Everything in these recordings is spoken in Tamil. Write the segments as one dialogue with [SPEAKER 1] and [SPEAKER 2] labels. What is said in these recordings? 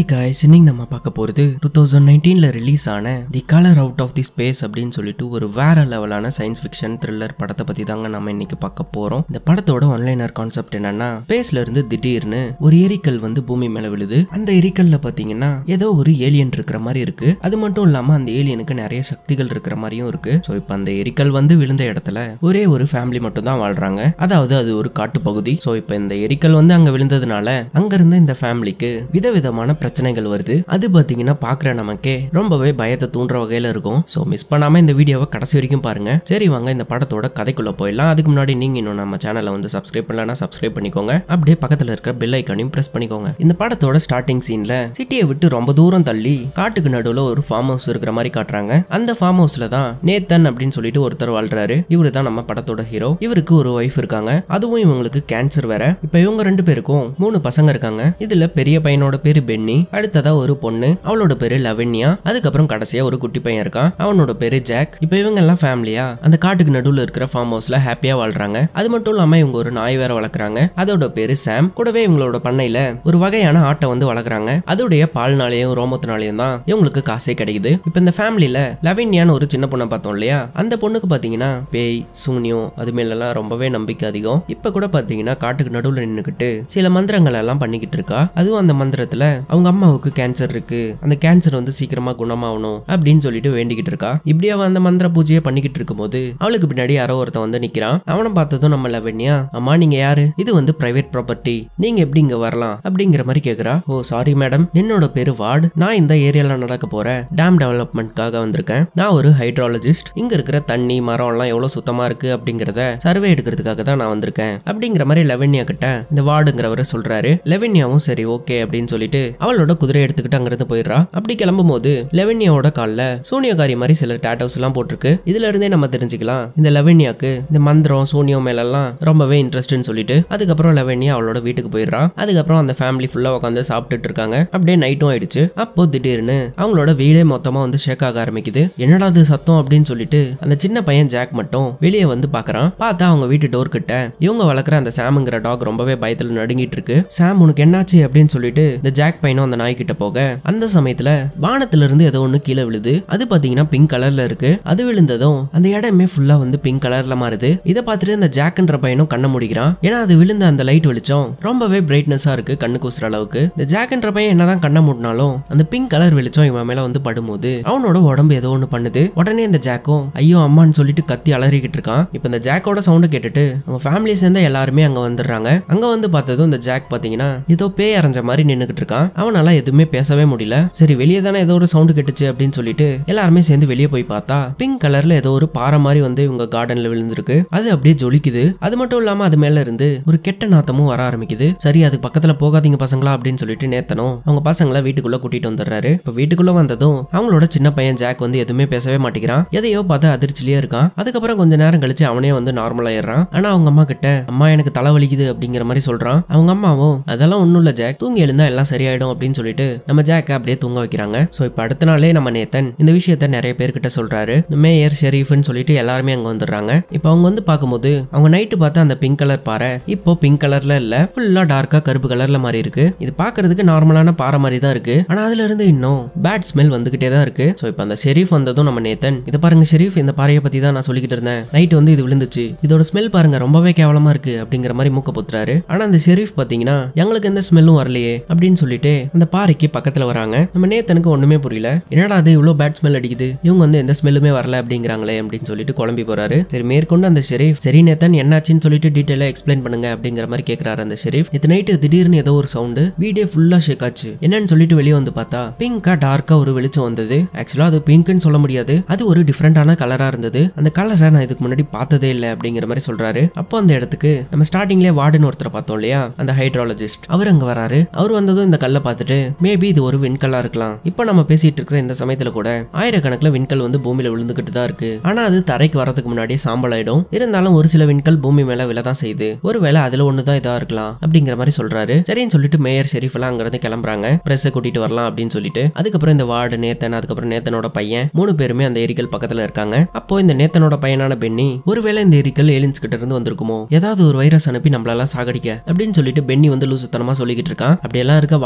[SPEAKER 1] காய்ஸ் இன்னைக்கு நம்ம பார்க்க போகிறது டூ தௌசண்ட் நைன்டீனில் ரிலீஸ் ஆன the colour out of the space அப்படின்னு சொல்லிட்டு ஒரு வேற லெவலான சயின்ஸ் ஃபிக்ஷன் த்ரில்லர் படத்தை பற்றி தாங்க நம்ம இன்னைக்கு பார்க்க போகிறோம் இந்த படத்தோட ஒன்லைனர் கான்செப்ட் என்னன்னா ஸ்பேஸ்ல இருந்து திடீர்னு ஒரு எரிக்கல் வந்து பூமி மேலே விழுது அந்த எரிக்கல்ல பார்த்தீங்கன்னா ஏதோ ஒரு ஏலியன் இருக்கிற மாதிரி இருக்கு அது மட்டும் இல்லாமல் அந்த ஏலியனுக்கு நிறைய சக்திகள் இருக்கிற மாதிரியும் இருக்கு ஸோ இப்போ அந்த எரிக்கல் வந்து விழுந்த இடத்துல ஒரே ஒரு ஃபேமிலி மட்டும் தான் வாழ்றாங்க அதாவது அது ஒரு காட்டு பகுதி ஸோ இப்போ இந்த எரிக்கல் வந்து அங்கே விழுந்ததுனால அங்கிருந்த இந்த ஃபேமிலிக்கு விதவிதமான பிரச்சனைகள் வருது அது பார்த்தீங்கன்னா பார்க்குற நமக்கே ரொம்பவே பயத்தை தூண்டுற வகையில் இருக்கும் ஸோ மிஸ் பண்ணாமல் இந்த வீடியோவை கடைசி வரைக்கும் பாருங்க சரி வாங்க இந்த படத்தோட கதைக்குள்ள போயிடலாம் அதுக்கு முன்னாடி நீங்கள் இன்னும் நம்ம சேனலை வந்து சப்ஸ்கிரைப் பண்ணலன்னா சப்ஸ்கிரைப் பண்ணிக்கோங்க அப்படியே பக்கத்தில் இருக்கிற பெல் ஐக்கானையும் ப்ரெஸ் பண்ணிக்கோங்க இந்த படத்தோட ஸ்டார்டிங் சீனில் சிட்டியை விட்டு ரொம்ப தூரம் தள்ளி காட்டுக்கு நடுவில் ஒரு ஃபார்ம் ஹவுஸ் இருக்கிற மாதிரி காட்டுறாங்க அந்த ஃபார்ம் ஹவுஸ்ல தான் நேத்தன் அப்படின்னு சொல்லிட்டு ஒருத்தர் வாழ்றாரு இவரு தான் நம்ம படத்தோட ஹீரோ இவருக்கு ஒரு ஒய்ஃப் இருக்காங்க அதுவும் இவங்களுக்கு கேன்சர் வேற இப்போ இவங்க ரெண்டு பேருக்கும் மூணு பசங்க இருக்காங்க இதுல பெரிய பையனோட பேரு பென்னி அடுத்ததா ஒரு பொண்ணு அவளோட பேரு லவண்யா அதுக்கப்புறம் கடைசியா ஒரு குட்டி பையன் இருக்கான் அவனோட பேரு ஜாக் இப்போ இவங்க எல்லாம் ஃபேமிலியா அந்த காட்டுக்கு நடுவுல இருக்கிற ஃபார்ம் ஹவுஸ்ல ஹாப்பியா வாழ்றாங்க அது மட்டும் இல்லாம இவங்க ஒரு நாய் வேற வளர்க்குறாங்க அதோட பேரு சாம் கூடவே இவங்களோட பண்ணையில ஒரு வகையான ஆட்டை வந்து வளர்க்குறாங்க அதோடைய பால்னாலையும் ரோமத்தினாலையும் தான் இவங்களுக்கு காசே கிடைக்குது இப்போ இந்த ஃபேமிலியில லவண்யான்னு ஒரு சின்ன பொண்ணை பார்த்தோம் இல்லையா அந்த பொண்ணுக்கு பாத்தீங்கன்னா பேய் சூனியம் அது மேலெல்லாம் ரொம்பவே நம்பிக்கை அதிகம் இப்போ கூட பாத்தீங்கன்னா காட்டுக்கு நடுவுல நின்னுக்கிட்டு சில மந்திரங்கள் எல்லாம் பண்ணிக்கிட்டு இருக்கா அதுவும் அந்த மந்திரத்துல அவங்க அம்மாவுக்கு கேன்சர் இருக்கு அந்த கேன்சர் வந்து சீக்கிரமா குணமாகணும் அப்படின்னு சொல்லிட்டு வேண்டிக்கிட்டு இருக்கா இப்படி அவ அந்த மந்திர பூஜையை பண்ணிக்கிட்டு இருக்கும்போது அவளுக்கு பின்னாடி யாரோ ஒருத்தன் வந்து நிக்கிறான் அவனை பார்த்ததும் நம்ம லவண்யா அம்மா நீங்க யாரு இது வந்து பிரைவேட் ப்ராப்பர்ட்டி நீங்க எப்படி இங்க வரலாம் அப்படிங்கிற மாதிரி கேக்குறா ஓ சாரி மேடம் என்னோட பேரு வார்டு நான் இந்த ஏரியால நடக்க போற டேம் டெவலப்மெண்ட்காக வந்திருக்கேன் நான் ஒரு ஹைட்ராலஜிஸ்ட் இங்க இருக்கிற தண்ணி மரம் எல்லாம் எவ்வளவு சுத்தமா இருக்கு அப்படிங்கறத சர்வே எடுக்கிறதுக்காக தான் நான் வந்திருக்கேன் அப்படிங்கிற மாதிரி லெவன்யா கிட்ட இந்த வார்டுங்கிறவரை சொல்றாரு லெவன்யாவும் சரி ஓகே அப்படின்னு சொல்லிட்டு அவளோட குதிரை எடுத்துக்கிட்டு அங்கிருந்து போயிடுறா அப்படி கிளம்பும் போது லெவன்யாவோட கால்ல சூனியக்காரி மாதிரி சில டேட்டோஸ் எல்லாம் போட்டிருக்கு இதுல இருந்தே நம்ம தெரிஞ்சுக்கலாம் இந்த லெவன்யாக்கு இந்த மந்திரம் சூனியம் மேலெல்லாம் ரொம்பவே இன்ட்ரெஸ்ட்னு சொல்லிட்டு அதுக்கப்புறம் லெவன்யா அவளோட வீட்டுக்கு போயிடுறா அதுக்கப்புறம் அந்த ஃபேமிலி ஃபுல்லா உட்காந்து சாப்பிட்டுட்டு இருக்காங்க அப்படியே நைட்டும் ஆயிடுச்சு அப்போ திடீர்னு அவங்களோட வீடே மொத்தமா வந்து ஷேக் ஆக ஆரம்பிக்குது என்னடா அது சத்தம் அப்படின்னு சொல்லிட்டு அந்த சின்ன பையன் ஜாக் மட்டும் வெளியே வந்து பாக்குறான் பார்த்தா அவங்க வீட்டு டோர் கிட்ட இவங்க வளர்க்குற அந்த சாமுங்கிற டாக் ரொம்பவே பயத்துல நடுங்கிட்டு இருக்கு சாம் உனக்கு என்னாச்சு அப்படின்னு சொல்லிட்டு இந்த ஜாக் பையனும் அந்த நாய் கிட்ட போக அந்த சமயத்துல வானத்துல இருந்து ஏதோ ஒண்ணு கீழே விழுது அது பாத்தீங்கன்னா பிங்க் கலர்ல இருக்கு அது விழுந்ததும் அந்த இடமே ஃபுல்லா வந்து பிங்க் கலர்ல மாறுது இதை பார்த்துட்டு இந்த ஜாக்ன்ற பையனும் கண்ணை முடிக்கிறான் ஏன்னா அது விழுந்த அந்த லைட் வெளிச்சம் ரொம்பவே பிரைட்னஸா இருக்கு கண்ணு கூசுற அளவுக்கு இந்த ஜாக்ன்ற பையன் என்னதான் கண்ணை மூடினாலும் அந்த பிங்க் கலர் வெளிச்சம் இவன் மேல வந்து படும்போது அவனோட உடம்பு ஏதோ ஒண்ணு பண்ணுது உடனே இந்த ஜாக்கும் ஐயோ அம்மான்னு சொல்லிட்டு கத்தி அலறிக்கிட்டு இருக்கான் இப்போ இந்த ஜாக்கோட சவுண்டை கேட்டுட்டு அவங்க ஃபேமிலியை சேர்ந்த எல்லாருமே அங்க வந்துடுறாங்க அங்க வந்து பார்த்ததும் இந்த ஜாக் பாத்தீங்கன்னா ஏதோ பேய் அரைஞ்ச மாதிரி நின்னுகிட்டு இருக்கான் அவனால எதுவுமே பேசவே முடியல சரி வெளியே தானே ஏதோ ஒரு சவுண்டு கேட்டுச்சு அப்படின்னு சொல்லிட்டு எல்லாருமே சேர்ந்து வெளியே போய் பார்த்தா பிங்க் கலர்ல ஏதோ ஒரு பாறை மாதிரி வந்து இவங்க கார்டன்ல விழுந்திருக்கு அது அப்படியே ஜொலிக்குது அது மட்டும் இல்லாம அது மேல இருந்து ஒரு கெட்ட நாத்தமும் வர ஆரம்பிக்குது சரி அதுக்கு பக்கத்துல போகாதீங்க பசங்களா அப்படின்னு சொல்லிட்டு நேத்தனும் அவங்க பசங்களை வீட்டுக்குள்ள கூட்டிட்டு வந்துடுறாரு இப்ப வீட்டுக்குள்ள வந்ததும் அவங்களோட சின்ன பையன் ஜாக் வந்து எதுவுமே பேசவே மாட்டேங்கிறான் எதையோ பார்த்து அதிர்ச்சிலேயே இருக்கான் அதுக்கப்புறம் கொஞ்ச நேரம் கழிச்சு அவனே வந்து நார்மல் ஆயிடுறான் ஆனா அவங்க அம்மா கிட்ட அம்மா எனக்கு தலைவலிக்குது அப்படிங்கிற மாதிரி சொல்றான் அவங்க அம்மாவும் அதெல்லாம் ஒண்ணும் இல்ல ஜாக் தூங்கி எழுந்தா எல்லாம் சரியாயிடும் அப்படின்னு சொல்லிட்டு நம்ம ஜாக்க அப்படியே தூங்க வைக்கிறாங்க சோ இப்ப அடுத்த நாளே நம்ம நேத்தன் இந்த விஷயத்த நிறைய பேர்கிட்ட சொல்றாரு இந்த மேயர் ஷெரீஃப்னு சொல்லிட்டு எல்லாருமே அங்க வந்துடுறாங்க இப்போ அவங்க வந்து பார்க்கும்போது அவங்க நைட்டு பார்த்த அந்த பிங்க் கலர் பாறை இப்போ பிங்க் கலர்ல இல்ல ஃபுல்லா டார்க்கா கருப்பு கலர்ல மாதிரி இருக்கு இது பார்க்கிறதுக்கு நார்மலான பாறை மாதிரி தான் இருக்கு ஆனா அதுல இருந்து இன்னும் பேட் ஸ்மெல் வந்துகிட்டே தான் இருக்கு சோ இப்போ அந்த ஷெரீஃப் வந்ததும் நம்ம நேத்தன் இதை பாருங்க ஷெரீஃப் இந்த பாறையை பத்தி தான் நான் சொல்லிக்கிட்டு இருந்தேன் நைட் வந்து இது விழுந்துச்சு இதோட ஸ்மெல் பாருங்க ரொம்பவே கேவலமா இருக்கு அப்படிங்கிற மாதிரி மூக்க பொத்துறாரு ஆனா அந்த ஷெரீஃப் பாத்தீங்கன்னா எங்களுக்கு எந்த ஸ்மெல்லும் வரலையே அப்படின்னு சொல்லிட்டு அந்த பாறைக்கு பக்கத்துல வராங்க நம்ம நேத்தனுக்கு ஒண்ணுமே புரியல என்னடா அது இவ்வளவு பேட் ஸ்மெல் அடிக்குது இவங்க வந்து எந்த ஸ்மெல்லுமே வரல அப்படிங்கிறாங்களே அப்படின்னு சொல்லிட்டு குழம்பி போறாரு சரி மேற்கொண்டு அந்த ஷெரீஃப் சரி நேத்தன் என்னாச்சுன்னு சொல்லிட்டு டீட்டெயிலா எக்ஸ்பிளைன் பண்ணுங்க அப்படிங்கிற மாதிரி கேக்குறாரு அந்த ஷெரீஃப் இது நைட்டு திடீர்னு ஏதோ ஒரு சவுண்டு வீடே ஃபுல்லா ஷேக் ஆச்சு என்னன்னு சொல்லிட்டு வெளியே வந்து பார்த்தா பிங்கா டார்க்கா ஒரு வெளிச்சம் வந்தது ஆக்சுவலா அது பிங்க்னு சொல்ல முடியாது அது ஒரு டிஃப்ரெண்டான கலரா இருந்தது அந்த கலரை நான் இதுக்கு முன்னாடி பார்த்ததே இல்லை அப்படிங்கிற மாதிரி சொல்றாரு அப்போ அந்த இடத்துக்கு நம்ம ஸ்டார்டிங்லேயே வார்டுன்னு ஒருத்தரை பார்த்தோம் இல்லையா அந்த ஹைட்ராலஜிஸ்ட் அவர் அங்க வராரு அவர் வந்ததும் இந்த கல்லை பார்த்துட்டு மேபி இது ஒரு விண்கல்லா இருக்கலாம் இப்போ நம்ம பேசிட்டு இருக்கிற இந்த சமயத்துல கூட ஆயிரக்கணக்கில் விண்கல் வந்து பூமியில விழுந்துகிட்டு தான் இருக்கு ஆனா அது தரைக்கு வரதுக்கு முன்னாடியே சாம்பல் ஆயிடும் இருந்தாலும் ஒரு சில விண்கல் பூமி மேல விழதான் செய்யுது ஒருவேளை அதுல ஒண்ணுதான் இதா இருக்கலாம் அப்படிங்கிற மாதிரி சொல்றாரு சரின்னு சொல்லிட்டு மேயர் ஷெரீஃப் எல்லாம் அங்கிருந்து கிளம்புறாங்க பிரஸ் கூட்டிட்டு வரலாம் அப்படின்னு சொல்லிட்டு அதுக்கப்புறம் இந்த வார்டு நேத்தன் அதுக்கப்புறம் நேத்தனோட பையன் மூணு பேருமே அந்த எரிக்கல் பக்கத்துல இருக்காங்க அப்போ இந்த நேத்தனோட பையனான பென்னி ஒருவேளை இந்த எரிக்கல் ஏலியன்ஸ் கிட்ட இருந்து வந்திருக்குமோ ஏதாவது ஒரு வைரஸ் அனுப்பி நம்மளெல்லாம் சாகடிக்க அப்படின்னு சொல்லிட்டு பென்னி வந்து லூசுத்தனமா சொல்லிக்கிட்டு இருக்கான் அப்படியெல்லாம் இருக்க வாய்ப்பே இல்லை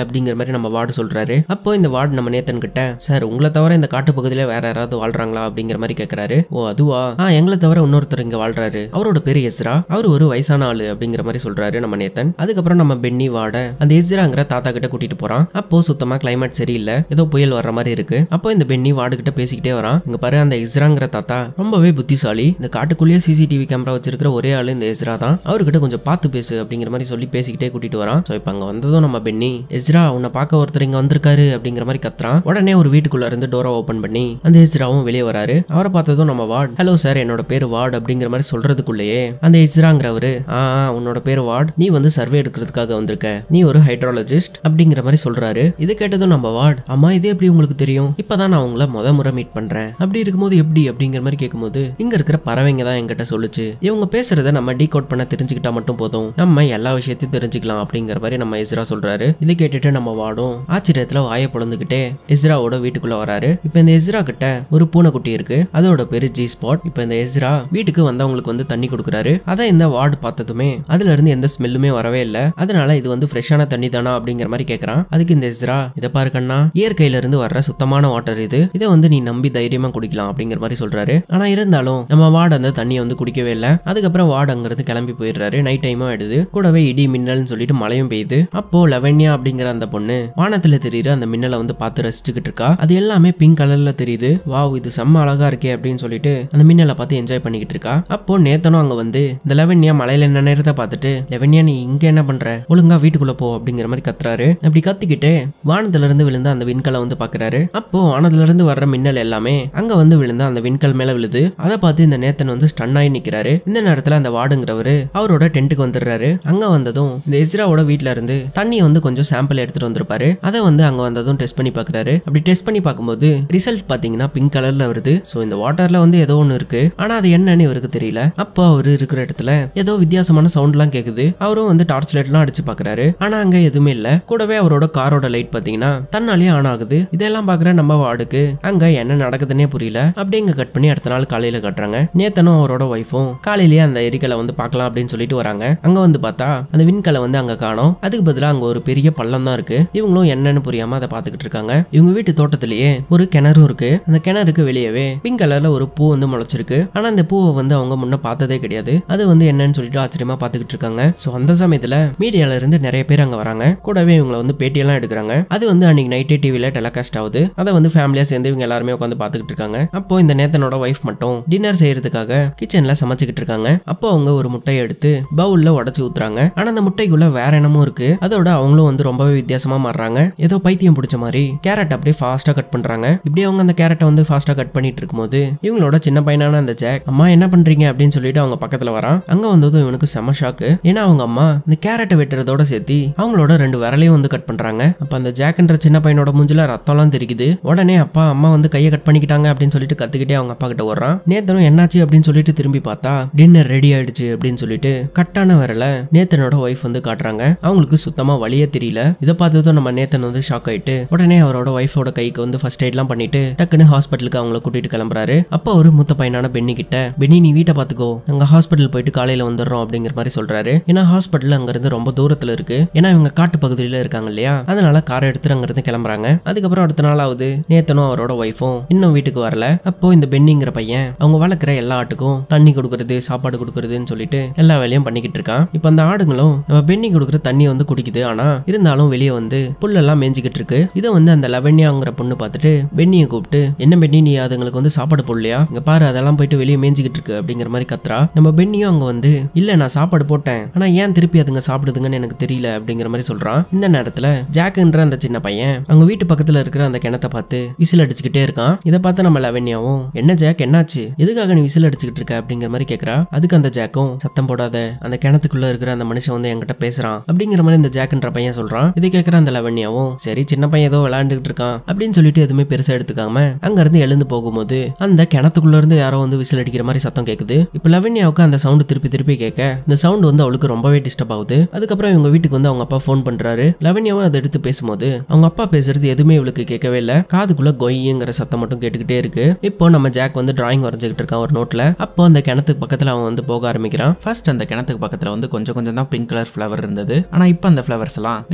[SPEAKER 1] அப்படிங்கிற மாதிரி நம்ம வார்டு சொல்றாரு அப்போ இந்த வார்டு நம்ம நேத்தன் கிட்ட சார் உங்களை தவிர இந்த காட்டு பகுதியில வேற யாராவது வாழ்றாங்களா அப்படிங்கிற மாதிரி கேக்குறாரு ஓ அதுவா ஆ எங்களை தவிர இன்னொருத்தர் இங்க வாழ்றாரு அவரோட பேரு எஸ்ரா அவர் ஒரு வயசான ஆளு அப்படிங்கிற மாதிரி சொல்றாரு நம்ம நேத்தன் அதுக்கப்புறம் நம்ம பென்னி வாட அந்த எஸ்ராங்கிற தாத்தா கிட்ட கூட்டிட்டு போறான் அப்போ சுத்தமா கிளைமேட் சரியில்லை ஏதோ புயல் வர்ற மாதிரி இருக்கு அப்போ இந்த பென்னி வார்டு கிட்ட பேசிக்கிட்டே வரான் இங்க பாரு அந்த எஸ்ராங்கிற தாத்தா ரொம்பவே புத்திசாலி இந்த காட்டுக்குள்ளேயே சிசிடிவி கேமரா வச்சிருக்கிற ஒரே ஆளு இந்த எஸ்ரா தான் அவர்கிட்ட கொஞ்சம் பார்த்து பேசு அப்படிங்கிற மாதிரி சொல்லி பேசிக்கிட்டே கூட்டிட்டு வரான் ஸோ இப்போ அங்க வந்ததும் நம்ம பென்னி எஸ்ரா உன்னை பார்க்க ஒருத்தர் இங்க வந்திருக்காரு அப்படிங்கிற மாதிரி கத்துறான் உடனே ஒரு வீட்டுக்குள்ள இருந்து டோரை ஓபன் பண்ணி அந்த எஸ்ராவும் வெளியே வராரு அவரை பார்த்ததும் நம்ம வார்டு ஹலோ சார் என்னோட பேர் வார்டு அப்படிங்கிற மாதிரி சொல்றதுக்குள்ளேயே அந்த எஸ்ராங்கிறவரு ஆ ஆ, உன்னோட பேர் வார்டு நீ வந்து சர்வே எடுக்கிறதுக்காக வந்திருக்க நீ ஒரு ஹைட்ராலஜிஸ்ட் அப்படிங்கிற மாதிரி சொல்றாரு இது கேட்டதும் நம்ம வார்டு அம்மா இது எப்படி உங்களுக்கு தெரியும் இப்பதான் நான் உங்களை முத முறை மீட் பண்றேன் அப்படி இருக்கும்போது எப்படி அப்படிங்கிற மாதிரி கேட்கும்போது இங்க இருக்கிற பறவைங்க தான் என்கிட்ட சொல்லுச்சு இவங்க பேசுறத நம்ம டீகோட் பண்ண தெரிஞ்சுக்கிட்டா மட்டும் போதும் நம்ம எல்லா விஷயத்தையும் தெரிஞ்சுக்கலாம் அப்படிங்கிற மாதிரி நம்ம எஸ்ரா சொல்றாரு இதை கேட்டுட்டு நம்ம வாடும் ஆச்சரியத்துல வாயை பொழந்துக்கிட்டே எஸ்ராவோட வீட்டுக்குள்ள வராரு இப்போ இந்த எஸ்ரா கிட்ட ஒரு பூனைக்குட்டி இருக்கு அதோட பேரு ஜி ஸ்பாட் இப்போ இந்த எஸ்ரா வீட்டுக்கு வந்தவங்களுக்கு வந்து தண்ணி கொடுக்குறாரு அதை இந்த வார்டு பார்த்ததுமே அதுல இருந்து எந்த ஸ்மெல்லுமே வரவே இல்லை அதனால இது வந்து ஃப்ரெஷ்ஷான தண்ணி தானா அப்படிங்கிற மாதிரி கேட்கறான் அதுக்கு இந்த எஸ்ரா இதை பாரு கண்ணா இயற்கையில இருந்து வர்ற சுத்தமான வாட்டர் இது இதை வந்து நீ நம்பி தைரியமா குடிக்கலாம் அப்படிங்கிற மாதிரி சொல்றாரு ஆனா இருந்தாலும் நம்ம வார்டு அந்த தண்ணியை வந்து குடிக்கவே இல்லை அதுக்கப்புறம் வார்டு அங்கிருந்து கிளம்பி போயிடுறாரு நைட் டைமும் ஆயிடுது கூடவே இடி மின்னல்னு சொல்லிட்டு மழையும் பெய்யுது அப்போ லவண்யா அப்படிங்கிற அந்த பொண்ணு வானத்துல தெரியுற அந்த மின்னலை வந்து பார்த்து ரசிச்சுக்கிட்டு இருக்கா அது எல்லாமே பிங்க் கலர்ல தெரியுது வாவ் இது செம்ம அழகா இருக்கே அப்படின்னு சொல்லிட்டு அந்த மின்னலை பார்த்து என்ஜாய் பண்ணிக்கிட்டு இருக்கா அப்போ நேத்தனும் அங்க வந்து இந்த லவண்யா மலையில என்ன நேரத்தை பார்த்துட்டு லவண்யா நீ இங்க என்ன பண்ற ஒழுங்கா வீட்டுக்குள்ள போ அப்படிங்கிற மாதிரி கத்துறாரு அப்படி கத்திக்கிட்டு வானத்துல இருந்து விழுந்த அந்த விண்கலை வந்து பாக்குறாரு அப்போ வானத்துல இருந்து வர்ற மின்னல் எல்லாமே அங்க வந்து விழுந்த அந்த விண்கல் மேல விழுது அதை பார்த்து இந்த நேத்தன் வந்து ஸ்டன் ஆகி நிக்கிறாரு இந்த நேரத்துல அந்த வார்டுங்கிறவரு அவரோட டென்ட்டுக்கு வந்துடுறாரு அங்க வந்ததும் இந்த எஸ்ராவோட வீட்ல இருந்து தண்ணியை வந்து கொஞ்சம் சாம்பிள் எடுத்துட்டு வந்திருப்பாரு அதை வந்து அங்க வந்ததும் டெஸ்ட் பண்ணி பாக்குறாரு அப்படி டெஸ்ட் பண்ணி பார்க்கும்போது ரிசல்ட் பாத்தீங்கன்னா பிங்க் கலர்ல வருது சோ இந்த வாட்டர்ல வந்து ஏதோ ஒன்று இருக்கு ஆனா அது என்னன்னு இவருக்கு தெரியல அப்போ அவரு இருக்கிற இடத்துல ஏதோ வித்தியாசமான சவுண்ட்லாம் கேக்குது அவரும் வந்து டார்ச் லைட்லாம் அடிச்சு பாக்குறாரு ஆனா அங்க எதுவுமே இல்ல கூடவே அவரோட காரோட லைட் பாத்தீங்கன்னா தன்னாலேயே ஆன் ஆகுது இதெல்லாம் பாக்குற நம்ம வார்டுக்கு அங்க என்ன நடக்குதுன்னே புரியல அப்படியே இங்க கட் பண்ணி அடுத்த நாள் காலையில கட்டுறாங்க நேத்தனும் அவரோட ஒய்ஃபும் காலையிலேயே அந்த எரிக்கலை வந்து பார்க்கலாம் அப்படின்னு சொல்லிட்டு வராங்க அங்க வந்து பார்த்தா அந்த விண்கலை வந்து அங்க காணோம் அதுக்கு பதிலா அங்க ஒரு பெரிய பள்ளம் தான் இருக்கு இவங்களும் என்னன்னு புரியாம அதை பார்த்துக்கிட்டு இருக்காங்க இவங்க வீட்டு தோட்டத்திலேயே ஒரு கிணறும் இருக்கு அந்த கிணறுக்கு வெளியவே பிங்க் கலர்ல ஒரு பூ வந்து முளைச்சிருக்கு ஆனா அந்த பூவை வந்து அவங்க முன்ன பார்த்ததே கிடையாது அது வந்து என்னன்னு சொல்லிட்டு ஆச்சரியமா பார்த்துக்கிட்டு இருக்காங்க ஸோ அந்த சமயத்துல மீடியால இருந்து நிறைய பேர் அங்க வராங்க கூடவே இவங்களை வந்து பேட்டியெல்லாம் எடுக்கிறாங்க அது வந்து அன்னைக்கு நைட்டே டிவில டெலிகாஸ்ட் ஆகுது அதை வந்து ஃபேமிலியா சேர்ந்து இவங்க எல்லாருமே உட்காந்து பார்த்துக்கிட்டு இருக்காங்க அப்போ இந்த நேத்தனோட ஒய்ஃப் மட்டும் டின்னர் செய்யறதுக்காக கிச்சன்ல சமைச்சுக்கிட்டு இருக்காங்க அப்போ அவங்க ஒரு முட்டையை எடுத்து பவுல்ல உடச்சு ஊத்துறாங்க ஆனா அந்த முட்டைக்குள்ள வேற என்னமோ இருக்கு அதோட அவங்களும் வந்து ரொம்பவே வித்தியாசமா மாறுறாங்க ஏதோ பைத்தியம் பிடிச்ச மாதிரி கேரட் அப்படியே ஃபாஸ்டா கட் பண்றாங்க இப்படி அவங்க அந்த கேரட்டை வந்து ஃபாஸ்டா கட் பண்ணிட்டு இருக்கும்போது இவங்களோட சின்ன பையனான அந்த ஜாக் அம்மா என்ன பண்றீங்க அப்படின்னு சொல்லிட்டு அவங்க பக்கத்துல வரான் அங்க வந்ததும் இவனுக்கு செம ஷாக்கு ஏன்னா அவங்க அம்மா இந்த கேரட்டை வெட்டுறதோட சேர்த்து அவங்களோட ரெண்டு விரலையும் வந்து கட் பண்றாங்க அப்ப அந்த ஜாக்ன்ற சின்ன பையனோட மூஞ்சில ரத்தம்லாம் தெரிக்குது உடனே அப்பா அம்மா வந்து கையை கட் பண்ணிக்கிட்டாங்க அப்படின்னு சொல்லிட்டு கத்துக்கிட்டே அவங்க அப்பா கிட்ட வர்றான் நேத்தனும் என்னாச்சு அப்படின்னு சொல்லிட்டு திரும்பி பார்த்தா டின்னர் ரெடி ஆயிடுச்சு அப்படின்னு சொல்லிட்டு கட்டான விரல நேத்தனோட ஒய்ஃப் வந்து காட்டுறாங்க அவங்களுக்கு சுத்தமா வழியே தெரியல இதை பார்த்ததும் நம்ம நேத்தன் வந்து ஷாக் ஆயிட்டு உடனே அவரோட ஒய்ஃபோட கைக்கு வந்து ஃபர்ஸ்ட் எய்ட்லாம் பண்ணிட்டு டக்குன்னு ஹாஸ்பிட்டலுக்கு அவங்கள கூட்டிட்டு கிளம்புறாரு அப்போ ஒரு மூத்த பையனான பென்னி கிட்ட பென்னி நீ வீட்டை பாத்துக்கோ நாங்க ஹாஸ்பிட்டல் போயிட்டு காலையில வந்துடுறோம் அப்படிங்கிற மாதிரி சொல்றாரு ஏன்னா ஹாஸ்பிட்டல் அங்க இருந்து ரொம்ப தூரத்துல இருக்கு ஏன்னா இவங்க காட்டு பகுதியில இருக்காங்க இல்லையா அதனால காரை எடுத்துட்டு அங்க இருந்து கிளம்புறாங்க அதுக்கப்புறம் அடுத்த நாள் ஆகுது நேத்தனும் அவரோட ஒய்ஃபும் இன்னும் வீட்டுக்கு வரல அப்போ இந்த பென்னிங்கிற பையன் அவங்க வளர்க்குற எல்லா ஆட்டுக்கும் தண்ணி கொடுக்கறது சாப்பாடு கொடுக்கறதுன்னு சொல்லிட்டு எல்லா வேலையும் பண்ணிக்கிட்டு இருக்கான் இப்போ அந்த ஆடுங்களும் நம்ம பென்னி கொடுக்குற தண்ணியை வந்து குடிக்குது ஆனா இருந்தாலும் வெளியே வந்து புல்லெல்லாம் மேய்ஞ்சிக்கிட்டு இருக்கு இதை வந்து அந்த லவண்யாங்கிற பொண்ணு பார்த்துட்டு பென்னியை கூப்பிட்டு என்ன பென்னி நீ அதுங்களுக்கு வந்து சாப்பாடு போடலையா இங்க பாரு அதெல்லாம் போயிட்டு வெளியே மேய்ஞ்சிக்கிட்டு இருக்கு அப்படிங்கிற மாதிரி கத்துறா நம்ம பென்னியும் அங்க வந்து இல்ல நான் சாப்பாடு போட்டேன் ஆனா ஏன் திருப்பி அதுங்க சாப்பிடுதுங்கன்னு எனக்கு தெரியல அப்படிங்கிற மாதிரி சொல்றான் இந்த நேரத்துல ஜாக்குன்ற அந்த சின்ன பையன் அவங்க வீட்டு பக்கத்துல இருக்கிற அந்த கிணத்தை பார்த்து விசில் அடிச்சுக்கிட்டே இருக்கான் இதை பார்த்து நம்ம லவண்யாவும் என்ன ஜாக் என்னாச்சு எதுக்காக நீ விசில் அடிச்சுக்கிட்டு இருக்க அப்படிங்கிற மாதிரி கேக்குறா அதுக்கு அந்த ஜாக்கும் சத்தம் போடாத அந்த கிணத்துக்குள்ள இருக்கிற அந்த மனுஷன் வந்து என்கிட்ட பேசுறான் அப்படிங்கிற மாதிரி இந்த ஜாக்குன்ற பையன் சொல்றான் இதை கேட்கிற அந்த லவண்யாவும் சரி சின்ன பையன் ஏதோ விளையாண்டுகிட்டு இருக்கான் அப்படின்னு சொல்லிட்டு எதுவுமே பெருசா எடுத்துக்காம அங்க இருந்து எழுந்து போகும்போது அந்த கிணத்துக்குள்ள இருந்து யாரோ வந்து விசில் அடிக்கிற மாதிரி சத்தம் கேக்குது இப்ப லவண்யாவுக்கு அந்த சவுண்ட் திருப்பி திருப்பி கேட்க இந்த சவுண்ட் வந்து அவளுக்கு ரொம்பவே டிஸ்டர்ப் ஆகுது அதுக்கப்புறம் இவங்க வீட்டுக்கு வந்து அவங்க அப்பா ஃபோன் பண்றாரு லவண்யாவும் அதை எடுத்து பேசும்போது அவங்க அப்பா பேசுறது எதுவுமே இவளுக்கு கேட்கவே இல்ல காதுக்குள்ள கொய்யுங்கிற சத்தம் மட்டும் கேட்டுக்கிட்டே இருக்கு இப்போ நம்ம ஜாக் வந்து டிராயிங் வரைஞ்சுக்கிட்டு இருக்கான் ஒரு நோட்ல அப்போ அந்த கிணத்துக்கு பக்கத்துல அவன் வந்து போக ஆரம்பிக்கிறான்
[SPEAKER 2] ஃபர்ஸ்ட் அந்த கிணத்துக்கு பக்கத்துல வந்து கொஞ்சம் கொஞ்சம் தான் பிங்க் கலர் ஃப்ளவர் இருந்தது ஆனா இப்போ அந்த ஃப்ளவர்ஸ் எல்லாம் நிறைய இடத்துல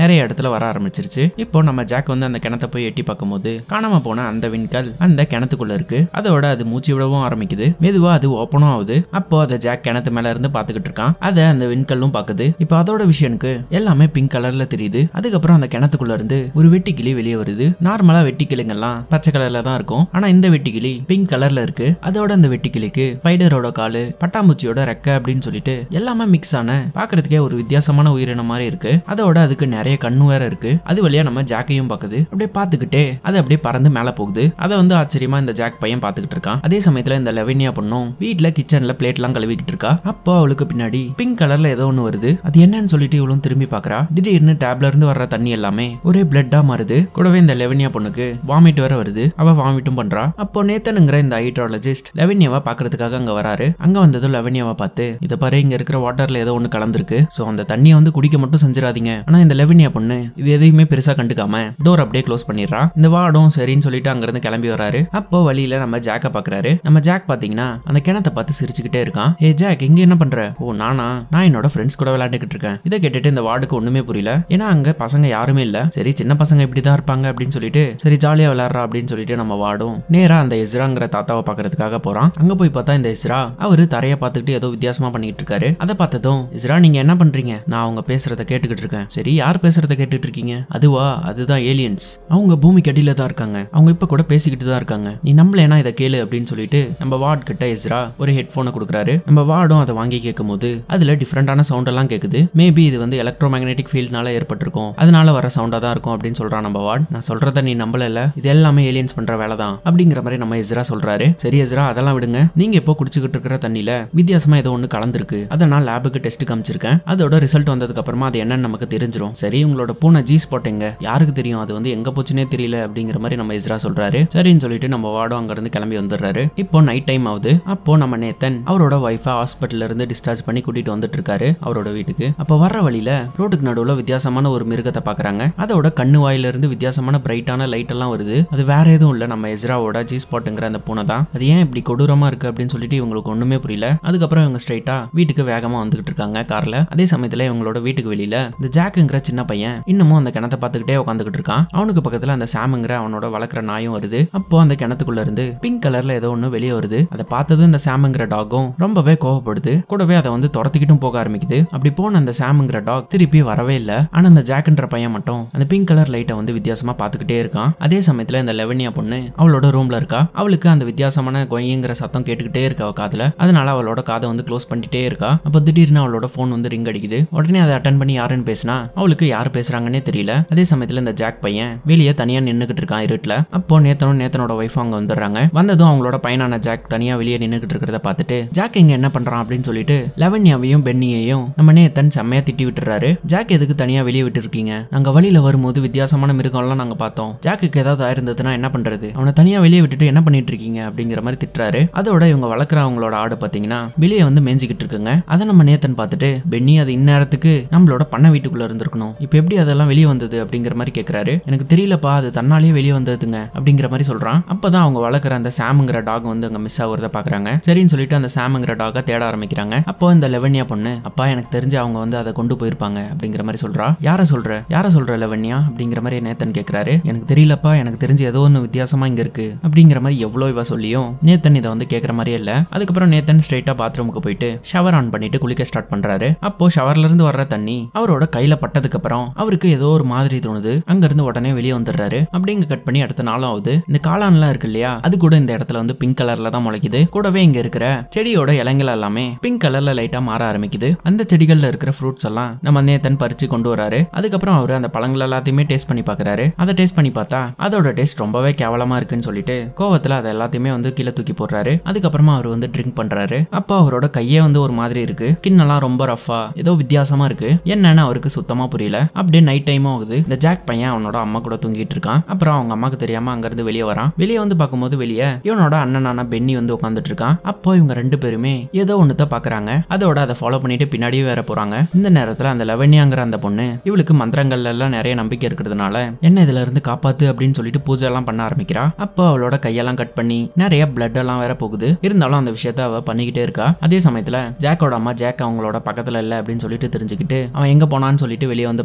[SPEAKER 2] பக்கத்துல வர ஆரம்பிச்சிருச்சு இப்போ நம்ம ஜாக் வந்து அந்த கிணத்தை போய் எட்டி பார்க்கும்போது காணாம போன அந்த விண்கல் அந்த கிணத்துக்குள்ள இருக்கு அதோட அது மூச்சு விடவும் ஆரம்பிக்குது மெதுவா அது ஓப்பனும் ஆகுது அப்போ அதை ஜாக் கிணத்து மேல இருந்து பாத்துக்கிட்டு இருக்கான் அதை அந்த விண்கல்லும் பாக்குது இப்போ அதோட விஷயனுக்கு எல்லாமே பிங்க் கலர்ல தெரியுது அதுக்கப்புறம் அந்த கிணத்துக்குள்ள இருந்து ஒரு வெட்டிக்கிளி வெளியே வருது நார்மலா வெட்டிக்கிளிங்கெல்லாம் பச்சை கலர்ல தான் இருக்கும் ஆனா இந்த வெட்டிக்கிளி பிங்க் கலர்ல இருக்கு அதோட அந்த வெட்டிக்கிளிக்கு ஸ்பைடரோட காலு பட்டாம்பூச்சியோட ரெக்க அப்படின்னு சொல்லிட்டு எல்லாமே மிக்ஸ் ஆன பாக்குறதுக்கே ஒரு வித்தியாசமான உயிரினம் மாதிரி இருக்கு அதோட அதுக்கு நிறைய கண்ணு வேற இருக்கு அது வழியா நம்ம ஜாக்கையும் பாக்குது அப்படியே பார்த்துக்கிட்டே அது அப்படியே பறந்து மேல போகுது அதை வந்து ஆச்சரியமா இந்த ஜாக் பையன் பார்த்துக்கிட்டு இருக்கான் அதே சமயத்துல இந்த லெவனியா பொண்ணும் வீட்ல கிச்சன்ல பிளேட் எல்லாம் கழுவிக்கிட்டு இருக்கா அப்போ அவளுக்கு பின்னாடி பிங்க் கலர்ல ஏதோ ஒன்று வருது அது என்னன்னு சொல்லிட்டு இவளும் திரும்பி பார்க்கறா திடீர்னு டேப்ல இருந்து வர்ற தண்ணி எல்லாமே ஒரே பிளட்டா மாறுது கூடவே இந்த லெவனியா பொண்ணுக்கு வாமிட் வேற வருது அவ வாமிட்டும் பண்றா அப்போ நேத்தனுங்கிற இந்த ஹைட்ராலஜிஸ்ட் லெவனியாவை பாக்குறதுக்காக அங்க வராரு அங்க வந்ததும் லெவனியாவை பார்த்து இதை பாரு இங்க இருக்கிற வாட்டர்ல ஏதோ ஒன்று கலந்துருக்கு ஸோ அந்த தண்ணியை வந்து குடிக்க மட்டும் செஞ்சிடாதீங்க ஆனா இந்த லெவனியா பொண்ணு இது எதையுமே பெருசா கண்டுக்காம டோர் அப்படியே க்ளோஸ் பண்ணிடுறா இந்த வார்டும் சரின்னு சொல்லிட்டு அங்கிருந்து கிளம்பி வராரு அப்போ வழியில நம்ம ஜாக்க பாக்குறாரு நம்ம ஜாக் பாத்தீங்கன்னா அந்த கிணத்தை பார்த்து சிரிச்சுக்கிட்டே இருக்கான் ஏ ஜாக் இங்க என்ன பண்ற ஓ நானா நான் என்னோட ஃப்ரெண்ட்ஸ் கூட விளையாண்டுக்கிட்டு இருக்கேன் இதை கேட்டுட்டு இந்த வார்டுக்கு ஒண்ணுமே புரியல ஏன்னா அங்க பசங்க யாருமே இல்ல சரி சின்ன பசங்க இப்படிதான் இருப்பாங்க அப்படின்னு சொல்லிட்டு சரி ஜாலியா விளையாடுறா அப்படின்னு சொல்லிட்டு நம்ம வார்டும் நேரா அந்த இஸ்ராங்கிற தாத்தாவை பாக்குறதுக்காக போறான் அங்க போய் பார்த்தா இந்த இஸ்ரா அவரு தரைய பார்த்துக்கிட்டு ஏதோ வித்தியாசமா பண்ணிட்டு இருக்காரு அதை பார்த்ததும் இஸ்ரா நீங்க என்ன பண்றீங்க நான் அவங்க பேசுறத கேட்டுக்கிட்டு இருக்கேன் சரி யார் பேசுறத கேட்டுட்டு இருக்கீங்க அதுவா அதுதான் ஏலியன்ஸ் அவங்க பூமிக்கு அடியில தான் இருக்காங்க அவங்க இப்ப கூட பேசிக்கிட்டு தான் இருக்காங்க நீ நம்மளேனா இதை கேளு அப்படின்னு சொல்லிட்டு நம்ம வார்ட் கிட்ட இஸ்ரா ஒரு ஹெட்போனை கொடுக்குறாரு நம்ம வார்டும் அதை வாங்கி கேட்கும் போது அதுல டிஃப்ரெண்டான சவுண்ட் எல்லாம் கேக்குது மேபி இது வந்து எலக்ட்ரோ மேக்னெட்டிக் ஃபீல்ட்னால ஏற்பட்டிருக்கும் அதனால வர சவுண்டா தான் இருக்கும் அப்படின்னு சொல்றான் நம்ம வார்ட் நான் சொல்றத நீ நம்பல இது எல்லாமே ஏலியன்ஸ் பண்ற வேலை தான் அப்படிங்கிற மாதிரி நம்ம இஸ்ரா சொல்றாரு சரி இஸ்ரா அதெல்லாம் விடுங்க நீங்க இப்போ குடிச்சுக்கிட்டு இருக்கிற தண்ணியில வித்தியாசமா ஏதோ ஒன்று கலந்துருக்கு அதை நான் லேபுக்கு டெஸ்ட் காமிச்சிருக்கேன் அதோட ரிசல்ட் வந்ததுக்கு அப்புறமா அது என்னன்னு நமக்கு தெரிஞ்சிரும் சரி உங்களோட பூனை ஜி ஸ்பாட் எங்க யாருக்கு தெரியும் அது வந்து எங்க போச்சுனே தெரியல அப்படிங்கிற மாதிரி நம்ம இஸ்ரா சொல்றாரு சரின்னு சொல்லிட்டு நம்ம வார்டும் அங்க இருந்து கிளம்பி வந்துடுறாரு இப்போ நைட் டைம் ஆகுது அப்போ நம்ம நேத்தன் அவரோட ஒய்ஃபை ஹாஸ்பிட்டல்ல இருந்து டிஸ்சார்ஜ் பண்ணி கூட்டிட்டு வந்துட்டு இருக்காரு அவரோட வீட்டுக்கு அப்போ வர்ற வழியில ரோட்டுக்கு நடுவுல வித்தியாசமான ஒரு மிருகத்தை பாக்குறாங்க அதோட கண்ணு வாயில இருந்து வித்தியாசமான பிரைட்டான லைட் எல்லாம் வருது அது வேற எதுவும் இல்ல நம்ம எஸ்ராவோட ஜி ஸ்பாட்டுங்கிற அந்த பூனை தான் அது ஏன் இப்படி கொடூரமா இருக்கு அப்படின்னு சொல்லிட்டு இவங்களுக்கு ஒண்ணுமே புரியல அதுக்கப்புறம் இவங்க ஸ்ட்ரைட்டா வீட்டுக்கு வேகமா வந்துகிட்டு இருக்காங்க கார்ல அதே சமயத்துல இவங்களோட வீட்டுக்கு வெளியில இந்த ஜாக்குங்கிற சின்ன பையன் இன்னமும் அந்த கிணத்தை பார்த்துக்கிட்டே உட்காந்துக்கிட்டு இருக்கான் அவனுக்கு பக்கத்துல அந்த சாமுங்கிற அவனோட வளர்க்குற நாயும் வருது அப்போ அந்த கிணத்துக்குள்ள இருந்து பிங்க் கலர்ல ஏதோ ஒன்று வெளியே வருது அதை பார்த்ததும் இந்த சாமுங்கிற டாகும் ரொம்பவே கோவப்படுது கூடவே அதை வந்து துரத்திக்கிட்டும் போக ஆரம்பிக்குது அப்படி போன அந்த சாமுங்கிற டாக் திருப்பி வரவே இல்லை ஆனா அந்த ஜாக்குன்ற பையன் மட்டும் அந்த பிங்க் கலர் லைட்டை வந்து வித்தியாசமா பார்த்துக்கிட்டே இருக்கான் அதே சமயத்துல இந்த லெவனியா பொண்ணு அவளோட ரூம்ல இருக்கா அவளுக்கு அந்த வித்தியாசமான கொய்யுங்கிற சத்தம் கேட்டுக்கிட்டே இருக்கா அவ காதுல அதனால அவளோட காதை வந்து க்ளோஸ் பண்ணிட்டே இருக்கா அப்ப திடீர்னு அவளோட ஃபோன் வந்து ரிங் அடிக்குது உடனே அதை அட்டன் பண்ணி யாருன்னு பேசினா அவளுக்கு யார் பேசுறாங்கன்னே தெரியல அதே சமயத்துல இந்த ஜாக் பையன் வெளியே தனியா நின்னுகிட்டு இருக்கான் இருட்டுல அப்போ நேத்தனும் நேத்தனோட ஒய்ஃப் அங்க வந்துடுறாங்க வந்ததும் அவங்களோட பையனான ஜாக் தனியா வெளியே நின்னுகிட்டு இருக்கிறத பார்த்துட்டு ஜாக் இங்க என்ன பண்றான் அப்படின்னு சொல்லிட்டு லெவன்யாவையும் பென்னியையும் நம்ம நேத்தன் செம்மையா திட்டி விட்டுறாரு ஜாக் எதுக்கு தனியா வெளியே விட்டு இருக்கீங்க நாங்க வழியில வரும்போது வித்தியாசமான மிருகம்லாம் நாங்க பார்த்தோம் ஜாக்குக்கு ஏதாவது ஆயிருந்ததுன்னா என்ன பண்றது அவனை தனியா வெளியே விட்டுட்டு என்ன பண்ணிட்டு இருக்கீங்க அப்படிங்கிற மாதிரி திட்டுறாரு அதோட இவங்க வளர்க்குற அவங்களோட ஆடு பாத்தீங்கன்னா வெளியே வந்து மேய்ஞ்சிக்கிட்டு இருக்குங்க அதை நம்ம நேத்தன் பார்த்துட்டு பென்னி அது இந்நேரத்துக்கு நம்மளோட பண்ண வீட்டுக்குள்ள இருந்திருக்கணும் இப்போ எப்படி அதெல்லாம் வெளியே வந்தது அப்படிங்கிற மாதிரி கேட்கறாரு எனக்கு தெரியலப்பா அது தன்னாலேயே வெளியே வந்ததுங்க அப்படிங்கிற மாதிரி சொல்றான் அப்பதான் அவங்க வளர்க்குற அந்த சாமுங்கிற டாக் வந்து அங்க மிஸ் ஆகுறத பாக்குறாங்க சரின்னு சொல்லிட்டு அந்த சாமுங்கிற டாகை தேட ஆரம்பிக்கிறாங்க அப்போ இந்த லெவன்யா பொண்ணு அப்பா எனக்கு தெரிஞ்சு அவங்க வந்து அதை கொண்டு போயிருப்பாங்க அப்படிங்கிற மாதிரி சொல்றா யார சொல்ற யார சொல்ற லெவன்யா அப்படிங்கிற மாதிரி நேத்தன் கேட்கறாரு எனக்கு தெரியலப்பா எனக்கு தெரிஞ்சு ஏதோ ஒன்று வித்தியாசமா இங்க இருக்கு அப்படிங்கிற மாதிரி எவ்வளோ இவ சொல்லியும் நேத்தன் இதை வந்து கேட்குற மாதிரியே இல்லை அதுக்கப்புறம் நேத்தன் ஸ்ட்ரைட்டா பாத்ரூமுக்கு போயிட்டு ஷவர் ஆன் பண்ணிட்டு குளிக்க ஸ்டார்ட் பண்றாரு அப்போ ஷவர்ல இருந்து வர்ற தண்ணி அவரோட கையில பட்டதுக்கு அப்புறம் அவருக்கு ஏதோ ஒரு மாதிரி தோணுது அங்க இருந்து உடனே வெளியே வந்துடுறாரு அப்படிங்க கட் பண்ணி அடுத்த நாளும் ஆகுது இந்த காளான்லாம் இருக்கு இல்லையா அது கூட இந்த இடத்துல வந்து பிங்க் கலர்ல தான் முளைக்குது கூடவே இங்க இருக்கிற செடியோட இலைங்கள் எல்லாமே பிங்க் கலர்ல லைட்டா மாற ஆரம்பிக்குது அந்த செடிகள்ல இருக்கிற ஃப்ரூட்ஸ் எல்லாம் நம்ம நேத்தன் பறிச்சு கொண்டு வராரு அதுக்கப்புறம் அவர் அந்த பழங்கள் எல்லாத்தையுமே டேஸ்ட் பண்ணி பார்க்கறாரு அதை டேஸ்ட் பண்ணி பார்த்தா அதோட டேஸ்ட் ரொம்பவே கேவலமா இருக்குன்னு சொல்லிட்டு கோவத்துல அதை எல்லாத்தையுமே வந்து கீழே தூக்கி போடுறாரு அதுக்கப்புறமா அவர் வந்து ட்ரிங்க் பண்றாரு அப்போ அவரோட கையே வந்து ஒரு மாதிரி இருக்கு ஸ்கின் எல்லாம் ரொம்ப ரஃபா ஏதோ வித்தியாசமா இருக்கு என்னன்னு அவருக்கு சுத்தமா புரியல அப்படியே நைட் டைமும் ஆகுது இந்த ஜாக் பையன் அவனோட அம்மா கூட தூங்கிட்டு இருக்கான் அப்புறம் அவங்க அம்மாக்கு தெரியாம அங்க இருந்து வெளியே வரான் வெளியே வந்து பார்க்கும்போது வெளியே இவனோட அண்ணனான பென்னி வந்து உட்காந்துட்டு இருக்கான் அப்போ இவங்க ரெண்டு பேருமே ஏதோ ஒண்ணுத்த பாக்குறாங்க அதோட அதை ஃபாலோ பண்ணிட்டு பின்னாடியே வேற போறாங்க இந்த நேரத்துல அந்த லெவன்யாங்கிற அந்த பொண்ணு இவளுக்கு மந்திரங்கள்ல எல்லாம் நிறைய நம்பிக்கை இருக்கிறதுனால என்ன இதுல இருந்து காப்பாத்து அப்படின்னு சொல்லிட்டு பூஜை எல்லாம் பண்ண ஆரம்பிக்கிறா அப்போ அவளோட கையெல்லாம் கட் பண்ணி நிறைய பிளட் எல்லாம் வேற போகுது இருந்தாலும் அந்த விஷயத்த அவ பண்ணிக்கிட்டே இருக்கா அதே சமயத்துல ஜாக்கோட அம்மா ஜாக் அவங்களோட பக்கத்துல இல்ல அப்படின்னு சொல்லிட்டு தெரிஞ்சுக்கிட்டு அவன் எங்க போனான்னு சொல்லிட்டு வெளியே வந்து பாக்குறாங்க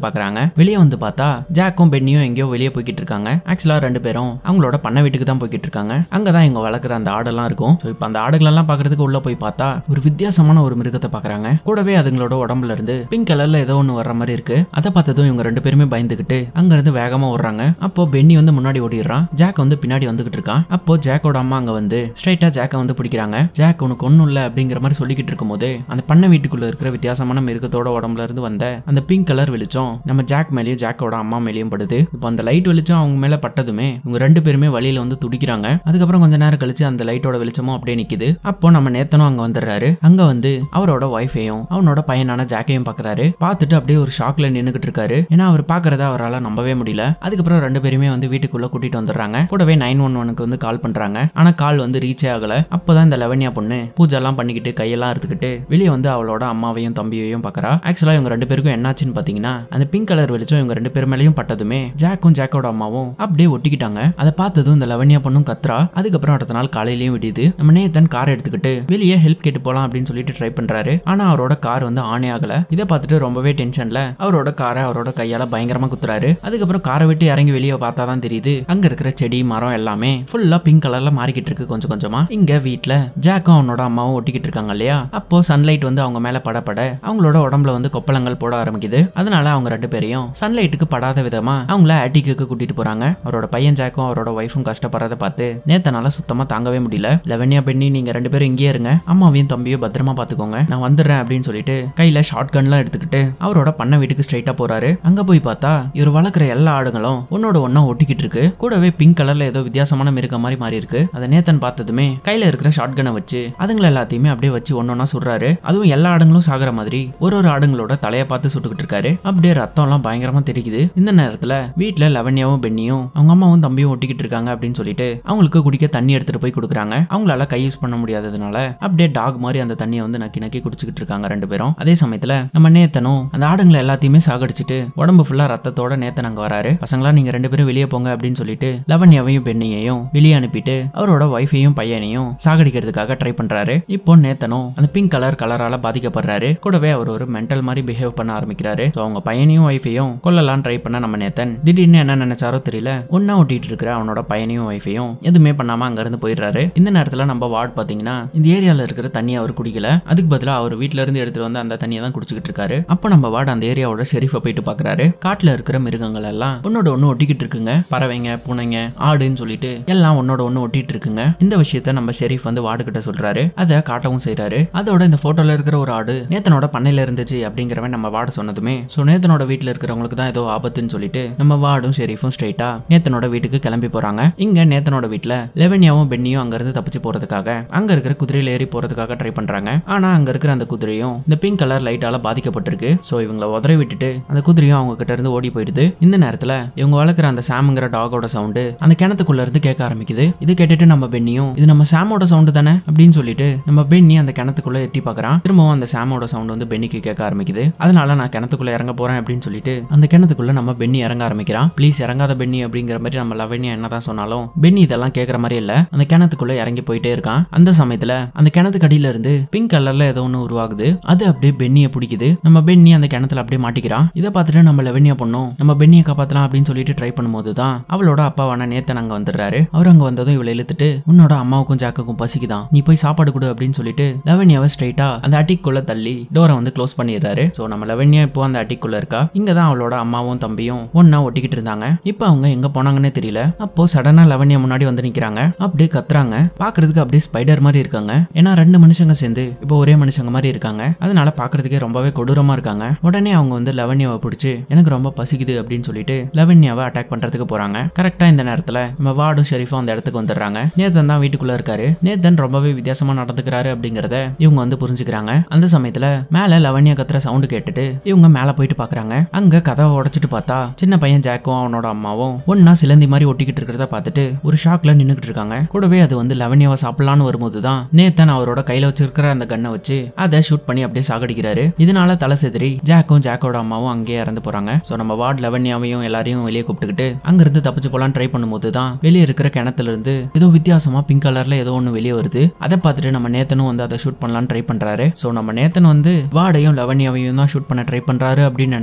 [SPEAKER 2] வெளியே வந்து பார்த்தா ஜாக்கும் பென்னியும் எங்கேயோ வெளியே போய்கிட்டு இருக்காங்க ஆக்சுவலா ரெண்டு பேரும் அவங்களோட பண்ணை வீட்டுக்கு தான் போய்கிட்டு இருக்காங்க அங்கதான் இவங்க வளர்க்குற அந்த ஆடெல்லாம் இருக்கும் ஸோ இப்போ அந்த ஆடுகளெல்லாம் பார்க்கறதுக்கு உள்ள போய் பார்த்தா ஒரு வித்தியாசமான ஒரு மிருகத்தை பார்க்கறாங்க கூடவே அதுங்களோட உடம்புல இருந்து பிங்க் கலர்ல ஏதோ ஒன்று வர்ற மாதிரி இருக்கு அதை பார்த்ததும் இவங்க ரெண்டு பேருமே பயந்துகிட்டு அங்க இருந்து வேகமா ஓடுறாங்க அப்போ பென்னி வந்து முன்னாடி ஓடிடுறான் ஜாக் வந்து பின்னாடி வந்துகிட்டு இருக்கான் அப்போ ஜாக்கோட அம்மா அங்க வந்து ஸ்ட்ரைட்டா ஜாக்கை வந்து பிடிக்கிறாங்க ஜாக் உனக்கு ஒன்றும் இல்லை அப்படிங்கிற மாதிரி சொல்லிக்கிட்டு இருக்கும்போது அந்த பண்ணை வீட்டுக்குள்ள இருக்கிற வித்தியாசமான மிருகத்தோட உடம்புல இருந்து வந்த அந்த பிங்க் கலர் வெளிச்சம் நம்ம ஜாக் மேலேயும் ஜாக்கோட அம்மா மேலேயும் படுது இப்போ அந்த லைட் வெளிச்சம் அவங்க மேல பட்டதுமே இவங்க ரெண்டு பேருமே வழியில வந்து துடிக்கிறாங்க அதுக்கப்புறம் கொஞ்ச நேரம் கழிச்சு அந்த லைட்டோட வெளிச்சமும் அப்படியே நிக்குது அப்போ நம்ம நேத்தனும் அங்க வந்துடுறாரு அங்க வந்து அவரோட ஒய்ஃபையும் அவனோட பையனான ஜாக்கையும் பாக்குறாரு பார்த்துட்டு அப்படியே ஒரு ஷாக்ல நின்னுகிட்டு இருக்காரு ஏன்னா அவர் பாக்குறத அவரால் நம்பவே முடியல அதுக்கப்புறம் ரெண்டு பேருமே வந்து வீட்டுக்குள்ள கூட்டிட்டு வந்துடுறாங்க கூடவே நைன் ஒன் ஒனுக்கு வந்து கால் பண்றாங்க ஆனா கால் வந்து ரீச்சே ஆகல அப்பதான் இந்த லெவன்யா பொண்ணு பூஜெல்லாம் பண்ணிக்கிட்டு கையெல்லாம் எடுத்துக்கிட்டு வெளியே வந்து அவளோட அம்மாவையும் தம்பியையும் பாக்குறா ஆக்சுவலா இவங்க ரெண்டு பேருக்கும் என்னாச்சுன்னு பாத்தீங்கன்னா அந்த பிங்க் கலர் வெளிச்சம் இவங்க ரெண்டு பேர் மேலேயும் பட்டதுமே ஜாக்கும் ஜாக்கோட அம்மாவும் அப்படியே ஒட்டிக்கிட்டாங்க அதை பார்த்ததும் இந்த லவன்யா பொண்ணும் கத்ரா அதுக்கப்புறம் அடுத்த நாள் காலையிலயும் விடியுது நம்ம நேத்தன் கார் எடுத்துக்கிட்டு வெளியே ஹெல்ப் கேட்டு போலாம் அப்படின்னு சொல்லிட்டு ட்ரை பண்றாரு ஆனா அவரோட கார் வந்து ஆனே ஆகல இதை பார்த்துட்டு ரொம்பவே டென்ஷன்ல அவரோட காரை அவரோட கையால பயங்கரமா குத்துறாரு அதுக்கப்புறம் காரை விட்டு இறங்கி வெளியே பார்த்தா தான் தெரியுது அங்க இருக்கிற செடி மரம் எல்லாமே ஃபுல்லா பிங்க் கலர்ல மாறிக்கிட்டு இருக்கு கொஞ்சம் கொஞ்சமா இங்க வீட்ல ஜாக்கும் அவனோட அம்மாவும் ஒட்டிக்கிட்டு இருக்காங்க இல்லையா அப்போ சன்லைட் வந்து அவங்க மேல படப்பட அவங்களோட உடம்புல வந்து கொப்பளங்கள் போட ஆரம்பிக்குது அதனால அவங்க ரெண்டு பேரையும் சன்லைட்டுக்கு படாத விதமா அவங்கள ஆட்டிக்கு கூட்டிட்டு போறாங்க அவரோட பையன் ஜாக்கும் அவரோட ஒய்ஃபும் கஷ்டப்படுறத பார்த்து நேத்தனால சுத்தமா தாங்கவே முடியல லெவன்யா பெண்ணி நீங்க ரெண்டு பேரும் இங்கேயே இருங்க அம்மாவையும் தம்பியும் பத்திரமா பாத்துக்கோங்க நான் வந்துடுறேன் அப்படின்னு சொல்லிட்டு கையில ஷார்ட் கன்லாம் எடுத்துக்கிட்டு அவரோட பண்ண வீட்டுக்கு ஸ்ட்ரைட்டா போறாரு அங்க போய் பார்த்தா இவர் வளர்க்குற எல்லா ஆடுகளும் ஒன்னோட ஒன்னா ஒட்டிக்கிட்டு இருக்கு கூடவே பிங்க் கலர்ல ஏதோ வித்தியாசமான மிருக மாதிரி மாறி இருக்கு அதை நேத்தன் பார்த்ததுமே கையில இருக்கிற ஷார்ட் கனை வச்சு அதுங்களை எல்லாத்தையுமே அப்படியே வச்சு ஒன்னொன்னா சுடுறாரு அதுவும் எல்லா ஆடுங்களும் சாகுற மாதிரி ஒரு ஒரு ஆடுங்களோட தலையை பார்த்து சுட்டுக்கிட்டு இருக்காரு அப்படியே ரத்தம்லாம் பயங்கரமா தெரிக்குது இந்த நேரத்துல வீட்ல லவன்யாவும் பெண்ணியும் அவங்க அம்மாவும் தம்பியும் ஒட்டிக்கிட்டு இருக்காங்க அப்படின்னு சொல்லிட்டு அவங்களுக்கு குடிக்க தண்ணி எடுத்துட்டு போய் கொடுக்குறாங்க அவங்களால கை யூஸ் பண்ண முடியாததுனால அப்படியே டாக் மாதிரி அந்த தண்ணியை வந்து நக்கி நக்கி குடிச்சுக்கிட்டு இருக்காங்க ரெண்டு பேரும் அதே சமயத்துல நம்ம நேத்தனும் அந்த ஆடுங்களை எல்லாத்தையுமே சாகடிச்சிட்டு உடம்பு ஃபுல்லா ரத்தத்தோட நேத்தன் அங்க வராரு பசங்களா நீங்க ரெண்டு பேரும் வெளியே போங்க அப்படின்னு சொல்லிட்டு லவன்யாவையும் பெண்ணையையும் வெளியே அனுப்பிட்டு அவரோட ஒய்ஃபையும் பையனையும் சாகடிக்கிறதுக்காக ட்ரை பண்றாரு இப்போ நேத்தனும் அந்த பிங்க் கலர் கலரால பாதிக்கப்படுறாரு கூடவே அவர் ஒரு மென்டல் மாதிரி பிஹேவ் பண்ண ஆரம்பிக்கிறாரு So, அவங்க பையனையும் ஒய்ஃபையும் கொல்லலாம் ட்ரை பண்ண நம்ம நேத்தன் திடீர்னு என்ன நினைச்சாரோ தெரியல ஒன்னா ஒட்டிட்டு இருக்கிற அவனோட பையனையும் ஒய்ஃபையும் எதுவுமே பண்ணாம அங்க இருந்து போயிடுறாரு இந்த நேரத்துல நம்ம வார்டு பாத்தீங்கன்னா இந்த ஏரியால இருக்கிற தண்ணியை அவர் குடிக்கல அதுக்கு பதிலா அவர் வீட்ல இருந்து எடுத்துட்டு வந்து அந்த தண்ணியை தான் குடிச்சுக்கிட்டு இருக்காரு அப்போ நம்ம வார்டு அந்த ஏரியாவோட ஷெரீஃபை போயிட்டு பாக்குறாரு காட்டுல இருக்கிற மிருகங்கள் எல்லாம் ஒன்னோட ஒண்ணு ஒட்டிக்கிட்டு இருக்குங்க பறவைங்க பூனைங்க ஆடுன்னு சொல்லிட்டு எல்லாம் ஒன்னோட ஒண்ணு ஒட்டிட்டு இருக்குங்க இந்த விஷயத்த நம்ம ஷெரீஃப் வந்து வார்டு கிட்ட சொல்றாரு அதை காட்டவும் செய்றாரு அதோட இந்த போட்டோல இருக்கிற ஒரு ஆடு நேத்தனோட பண்ணையில இருந்துச்சு அப்படிங்கிறவன் நம்ம வார்டு சொன்னதுமே சோ நேத்தனோட வீட்ல இருக்கிறவங்களுக்கு தான் ஏதோ ஆபத்துன்னு சொல்லிட்டு நம்ம வார்டும் ஷெரீஃபும் ஸ்ட்ரைட்டா நேத்தனோட வீட்டுக்கு கிளம்பி போறாங்க இங்க நேத்தனோட வீட்ல லெவன்யாவும் பென்னியும் அங்க இருந்து தப்பிச்சு போறதுக்காக அங்க இருக்கிற குதிரையில ஏறி போறதுக்காக ட்ரை பண்றாங்க ஆனா அங்க இருக்கிற அந்த குதிரையும் இந்த பிங்க் கலர் லைட்டால பாதிக்கப்பட்டிருக்கு சோ இவங்கள உதறி விட்டுட்டு அந்த குதிரையும் அவங்க கிட்ட இருந்து ஓடி போயிடுது இந்த நேரத்துல இவங்க வளர்க்குற அந்த சாமுங்கிற டாகோட சவுண்டு அந்த கிணத்துக்குள்ள இருந்து கேட்க ஆரம்பிக்குது இது கேட்டுட்டு நம்ம பென்னியும் இது நம்ம சாமோட சவுண்டு தானே அப்படின்னு சொல்லிட்டு நம்ம பென்னி அந்த கிணத்துக்குள்ள எட்டி பார்க்கறான் திரும்பவும் அந்த சாமோட சவுண்ட் வந்து பென்னிக்கு கேட்க ஆரம்பிக்குது அதனால நான் கிணத்துக்குள்ள இறங்க போறேன் அப்படின்னு சொல்லிட்டு அந்த கிணத்துக்குள்ள நம்ம பென்னி இறங்க ஆரம்பிக்கிறான் ப்ளீஸ் இறங்காத பென்னி அப்படிங்கிற மாதிரி நம்ம லவன்யா என்னதான் சொன்னாலும் பென்னி இதெல்லாம் கேட்கற மாதிரி இல்ல அந்த கிணத்துக்குள்ள இறங்கி போயிட்டே இருக்கான் அந்த சமயத்துல அந்த கிணத்துக்கு அடியில இருந்து பிங்க் கலர்ல ஏதோ ஒன்று உருவாகுது அது அப்படியே பென்னியை பிடிக்குது நம்ம பென்னி அந்த கிணத்துல அப்படியே மாட்டிக்கிறான் இதை பார்த்துட்டு நம்ம லெவன்யா பொண்ணும் நம்ம பென்னியை காப்பாத்தலாம் அப்படின்னு சொல்லிட்டு ட்ரை பண்ணும்போது தான் அவளோட அப்பாவான நேத்தன் அங்க வந்துடுறாரு அவர் அங்க வந்ததும் இவளை இழுத்துட்டு உன்னோட அம்மாவுக்கும் ஜாக்குக்கும் பசிக்குதான் நீ போய் சாப்பாடு கொடு அப்படின்னு சொல்லிட்டு லெவன்யாவை ஸ்ட்ரைட்டா அந்த அட்டிக்குள்ள தள்ளி டோரை வந்து க்ளோஸ் பண்ணிடுறாரு சோ நம்ம லெவன்யா இப்போ அந்த அட்டிக்குள்ள இருக்கா இங்க தான் அவளோட அம்மாவும் தம்பியும் ஒன்னா ஒட்டிக்கிட்டு இருந்தாங்க இப்போ அவங்க எங்க போனாங்கன்னே தெரியல அப்போ சடனா லெவன்யா முன்னாடி வந்து நிக்கிறாங்க அப்படியே கத்துறாங்க பாக்குறதுக்கு அப்படியே ஸ்பைடர் மாதிரி இருக்காங்க ஏன்னா ரெண்டு மனுஷங்க சேர்ந்து இப்போ ஒரே மனுஷங்க மாதிரி இருக்காங்க அதனால பாக்குறதுக்கே ரொம்பவே கொடூரமா இருக்காங்க உடனே அவங்க வந்து லெவன்யாவை பிடிச்சி எனக்கு ரொம்ப பசிக்குது அப்படின்னு சொல்லிட்டு லெவன்யாவை அட்டாக் பண்றதுக்கு போறாங்க கரெக்டா இந்த நேரத்துல நம்ம வார்டும் ஷெரீஃபும் அந்த இடத்துக்கு வந்துடுறாங்க நேத்தன் தான் வீட்டுக்குள்ள இருக்காரு நேத்தன் ரொம்பவே வித்தியாசமா நடந்துக்கிறாரு அப்படிங்கறத இவங்க வந்து புரிஞ்சுக்கிறாங்க அந்த சமயத்துல மேல லவன்யா கத்துற சவுண்டு கேட்டுட்டு இவங்க மேல போயிட்டு பாக்குறாங்க அங்க கதவை உடைச்சிட்டு பார்த்தா சின்ன பையன் ஜாக்கும் அவனோட அம்மாவும் ஒன்னா சிலந்தி மாதிரி ஒட்டிக்கிட்டு இருக்கிறத பார்த்துட்டு ஒரு ஷாக்ல நின்னுகிட்டு இருக்காங்க கூடவே அது வந்து லவன்யாவை சாப்பிடலான்னு வரும்போது தான் நேத்தன் அவரோட கையில வச்சிருக்கிற அந்த கன்னை வச்சு அதை ஷூட் பண்ணி அப்படியே சாகடிக்கிறாரு இதனால தலை செதறி ஜாக்கும் ஜாக்கோட அம்மாவும் அங்கேயே இறந்து போறாங்க சோ நம்ம வார்டு லவன்யாவையும் எல்லாரையும் வெளியே கூப்பிட்டுக்கிட்டு அங்க இருந்து தப்பிச்சு போலாம் ட்ரை பண்ணும்போது தான் வெளியே இருக்கிற கிணத்துல இருந்து ஏதோ வித்தியாசமா பிங்க் கலர்ல ஏதோ ஒண்ணு வெளியே வருது அதை பார்த்துட்டு நம்ம நேத்தனும் வந்து அதை ஷூட் பண்ணலாம்னு ட்ரை பண்றாரு சோ நம்ம நேத்தன் வந்து வாடையும் லவன்யாவையும் தான் ஷூட் பண்ண ட்ரை பண்றாரு அப்படின்னு நினைச்சுக்கிட்டு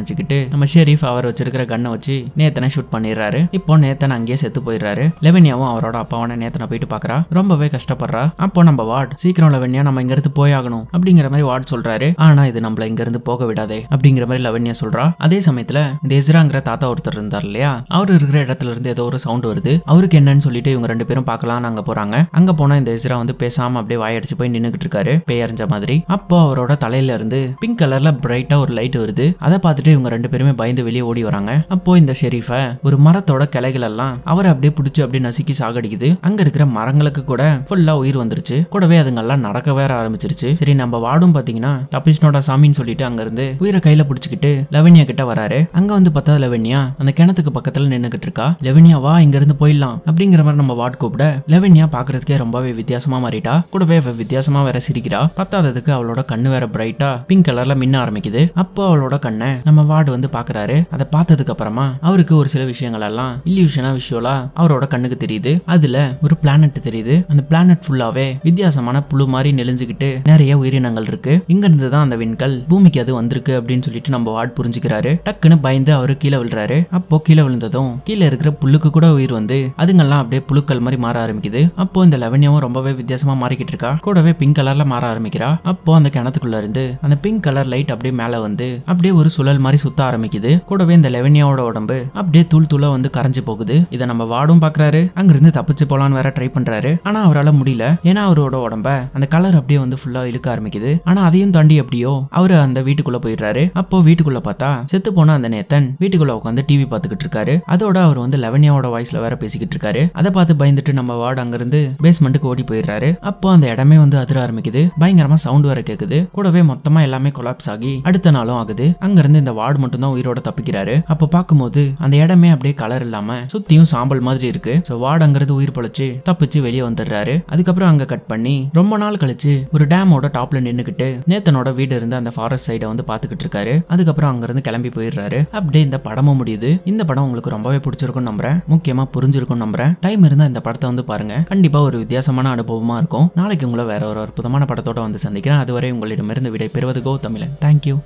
[SPEAKER 2] நம்ம ஷெரீஃப் அவர் வச்சிருக்கிற கண்ணை வச்சு நேத்தனை ஷூட் பண்ணிடுறாரு இப்போ நேத்தன் அங்கேயே செத்து போயிடுறாரு லெவன்யாவும் அவரோட அப்பாவான நேத்தனை போயிட்டு பாக்குறா ரொம்பவே கஷ்டப்படுறா அப்போ நம்ம வார்டு சீக்கிரம் லெவன்யா நம்ம இங்க இருந்து போயாகணும் அப்படிங்கிற மாதிரி வார்டு சொல்றாரு ஆனா இது நம்மள இங்க இருந்து போக விடாதே அப்படிங்கிற மாதிரி லவன்யா சொல்றா அதே சமயத்துல இந்த எஸ்ராங்கிற தாத்தா ஒருத்தர் இருந்தார் இல்லையா அவர் இருக்கிற இடத்துல இருந்து ஏதோ ஒரு சவுண்ட் வருது அவருக்கு என்னன்னு சொல்லிட்டு இவங்க ரெண்டு பேரும் பார்க்கலாம் அங்க போறாங்க அங்க போனா இந்த எஸ்ரா வந்து பேசாம அப்படியே வாயடிச்சு போய் நின்னுகிட்டு இருக்காரு பேயறிஞ்ச மாதிரி அப்போ அவரோட தலையில இருந்து பிங்க் கலர்ல பிரைட்டா ஒரு லைட் வருது அதை பார்த்துட்டு இவங்க ரெண்டு பேருமே பயந்து வெளியே ஓடி வராங்க அப்போ இந்த ஷெரீஃபை ஒரு மரத்தோட கிளைகள் எல்லாம் அவரை அப்படியே பிடிச்சி அப்படியே நசுக்கி சாகடிக்குது அங்க இருக்கிற மரங்களுக்கு கூட ஃபுல்லா உயிர் வந்துருச்சு கூடவே அதுங்கெல்லாம் நடக்க வேற ஆரம்பிச்சிருச்சு சரி நம்ம வாடும் பாத்தீங்கன்னா தப்பிஷ்னோட சாமின்னு சொல்லிட்டு அங்க இருந்து உயிரை கையில பிடிச்சிக்கிட்டு லெவன்யா கிட்ட வராரு அங்க வந்து பார்த்தா லெவன்யா அந்த கிணத்துக்கு பக்கத்துல நின்னுகிட்டு இருக்கா லெவன்யா வா இங்க இருந்து போயிடலாம் அப்படிங்கிற மாதிரி நம்ம வார்டு கூப்பிட லெவன்யா பாக்குறதுக்கே ரொம்பவே வித்தியாசமா மாறிட்டா கூடவே அவ வித்தியாசமா வேற சிரிக்கிறா பத்தாததுக்கு அவளோட கண்ணு வேற பிரைட்டா பிங்க் கலர்ல மின்ன ஆரம்பிக்குது அப்போ அவளோட கண்ணை நம்ம வார்டு வந்து பாக்குறாரு அதை பார்த்ததுக்கு அப்புறமா அவருக்கு ஒரு சில விஷயங்கள் எல்லாம் இல்லியூஷனா விஷுவலா அவரோட கண்ணுக்கு தெரியுது அதுல ஒரு பிளானட் தெரியுது அந்த பிளானட் ஃபுல்லாவே வித்தியாசமான புழு மாதிரி நெளிஞ்சுக்கிட்டு நிறைய உயிரினங்கள் இருக்கு இங்க இருந்து தான் அந்த விண்கல் பூமிக்கு அது வந்திருக்கு அப்படின்னு சொல்லிட்டு நம்ம வார்டு புரிஞ்சுக்கிறாரு டக்குன்னு பயந்து அவரு கீழே விழுறாரு அப்போ கீழே விழுந்ததும் கீழே இருக்கிற புல்லுக்கு கூட உயிர் வந்து அதுங்கெல்லாம் அப்படியே புழுக்கள் மாதிரி மாற ஆரம்பிக்குது அப்போ இந்த லெவன்யாவும் ரொம்பவே வித்தியாசமா மாறிக்கிட்டு இருக்கா கூடவே பிங்க் கலர்ல மாற ஆரம்பிக்கிறா அப்போ அந்த கிணத்துக்குள்ள இருந்து அந்த பிங்க் கலர் லைட் அப்படியே மேல வந்து அப்படியே ஒரு சுழல் மாதிரி சுத்த ஆரம்பிக்குது கூடவே இந்த லெவன்யாவோட உடம்பு அப்படியே தூள் தூளா வந்து கரைஞ்சு போகுது இதை நம்ம வாடும் பாக்குறாரு அங்கிருந்து தப்பிச்சு போலான்னு வேற ட்ரை பண்றாரு ஆனா அவரால முடியல ஏன்னா அவரோட உடம்ப அந்த கலர் அப்படியே வந்து ஃபுல்லா இழுக்க ஆரம்பிக்குது ஆனா அதையும் தாண்டி எப்படியோ அவரு அந்த வீட்டுக்குள்ள போயிடுறாரு அப்போ வீட்டுக்குள்ள பார்த்தா செத்து போன அந்த நேத்தன் வீட்டுக்குள்ள உட்காந்து டிவி பார்த்துக்கிட்டு இருக்காரு அதோட அவர் வந்து லெவன்யாவோட வாய்ஸ்ல வேற பேசிக்கிட்டு இருக்காரு அதை பார்த்து பயந்துட்டு நம்ம வார்டு அங்கிருந்து பேஸ்மெண்ட்டுக்கு ஓடி போயிடுறாரு அப்போ அந்த இடமே வந்து அதிர ஆரம்பிக்குது பயங்கரமா சவுண்ட் வேற கேக்குது கூடவே மொத்தமா எல்லாமே கொலாப்ஸ் ஆகி அடுத்த நாளும் ஆகுது அங்கிருந்து இந்த வார்டு மட்டும் தான் உயிரோட தப்பிக்கிறாரு அப்போ பார்க்கும்போது அந்த இடமே அப்படியே கலர் இல்லாம சுத்தியும் சாம்பல் மாதிரி இருக்கு ஸோ வார்டு அங்கிருந்து உயிர் பொழைச்சு தப்பிச்சு வெளியே வந்துடுறாரு அதுக்கப்புறம் அங்க கட் பண்ணி ரொம்ப நாள் கழிச்சு ஒரு டேமோட டாப்ல நின்னுக்கிட்டு நேத்தனோட வீடு இருந்து அந்த ஃபாரஸ்ட் சைடை வந்து பாத்துக்கிட்டு இருக்காரு அதுக்கப்புறம் அங்கிருந்து கிளம்பி போயிடுறாரு அப்படியே இந்த படமும் முடியுது இந்த படம் உங்களுக்கு ரொம்பவே பிடிச்சிருக்கும் நம்புறேன் முக்கியமா புரிஞ்சிருக்கும் நம்புறேன் டைம் இருந்தா இந்த படத்தை வந்து பாருங்க கண்டிப்பா ஒரு வித்தியாசமான அனுபவமா இருக்கும் நாளைக்கு உங்களை வேற ஒரு அற்புதமான படத்தோட வந்து சந்திக்கிறேன் அதுவரை உங்களிடமிருந்து விடை பெறுவது கௌதமிழன் தேங்க்யூ